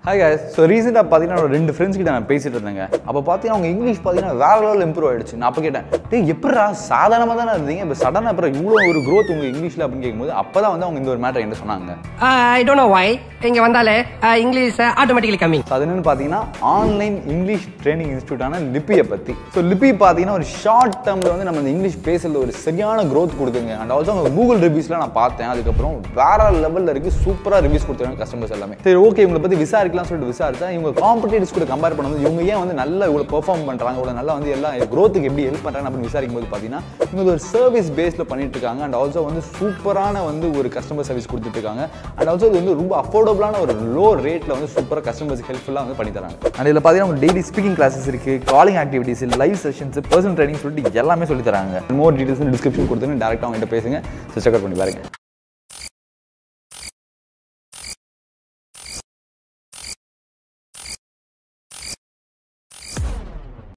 hi guys so ரீசெண்டாக பார்த்தீங்கன்னா ஒரு ரெண்டு ஃப்ரெண்ட்ஸ் கிட்ட நான் பேசிட்டு இருந்தேங்க அப்போ பார்த்தீங்கன்னா அவங்க இங்கிலீஷ் பார்த்தீங்கன்னா வேற லெவலில் இம்ப்ரூவ் ஆயிடுச்சு நான் அப்போ கேட்டேன் டேய் எப்படிடா சாதாரணமாக தானே இருந்தீங்க இப்போ சடனாக அப்புறம் இவ்வளோ ஒரு growth உங்கள் இங்கிலீஷில் அப்படின்னு கேட்கும்போது அப்போ தான் வந்து அவங்க இந்த ஒரு மேட்டர் என்ன சொன்னாங்க ஐ டோன்ட் நோ வை இங்க வந்தாலே இங்கிலீஷ் ஆட்டோமேட்டிக்கலி கம்மிங் ஸோ அது என்னன்னு பார்த்தீங்கன்னா ஆன்லைன் இங்கிலீஷ் ட்ரைனிங் இன்ஸ்டியூட்டான லிப்பியை பற்றி ஸோ லிப்பி பார்த்தீங்கன்னா ஒரு ஷார்ட் டேர்மில் வந்து நம்ம இந்த இங்கிலீஷ் பேசுறது ஒரு சரியான growth கொடுக்குங்க அண்ட் ஆல்சோ அவங்க கூகுள் ரிவ்யூஸ்லாம் நான் பார்த்தேன் அதுக்கப்புறம் வேற லெவலில் இருக்கு சூப்பராக ரிவ்யூஸ் கொடுத்துருக்காங்க கஸ்டமர்ஸ் எல்லாமே சரி ஓகே இவங்களை பற்றி விசாரிக்கலாம் சொல்லிட்டு விசாரிச்சா இவங்க காம்படிட்டர்ஸ் கூட கம்பேர் பண்ணும்போது இவங்க ஏன் வந்து நல்லா இவ்வளோ பெர்ஃபார்ம் பண்ணுறாங்க இவ்வளோ நல்லா வந்து எல்லா growth-க்கு எப்படி ஹெல்ப் பண்ணுறாங்க அப்படின்னு விசாரிக்கும் போது பார்த்தீங்கன்னா இவங்க ஒரு சர்வீஸ் பேஸில் பண்ணிட்டு இருக்காங்க அண்ட் ஆல்சோ வந்து சூப்பரான வந்து ஒரு கஸ்டமர் சர்வீஸ் கொடுத்துட்டு இருக்காங்க அண்ட் ஆல்சோ இது வந்து ரொம்ப அஃபோர்டபுளான ஒரு லோ ரேட்டில் வந்து சூப்பராக கஸ்டமர்ஸ் ஹெல்ப்ஃபுல்லாக வந்து பண்ணி தராங்க அண்ட் இதில் பார்த்தீங்கன்னா டெய்லி ஸ்பீக்கிங் கிளாஸஸ் இருக்கு calling activities live sessions personal training சொல்லிட்டு எல்லாமே சொல்லி தராங்க மோர் டீடைல்ஸ் டிஸ்கிரிப்ஷன் கொடுத்துன்னு டேரெக்டாக அவங்ககிட்ட பேசுங்க ஸோ செக் பண்ணி பாருங்க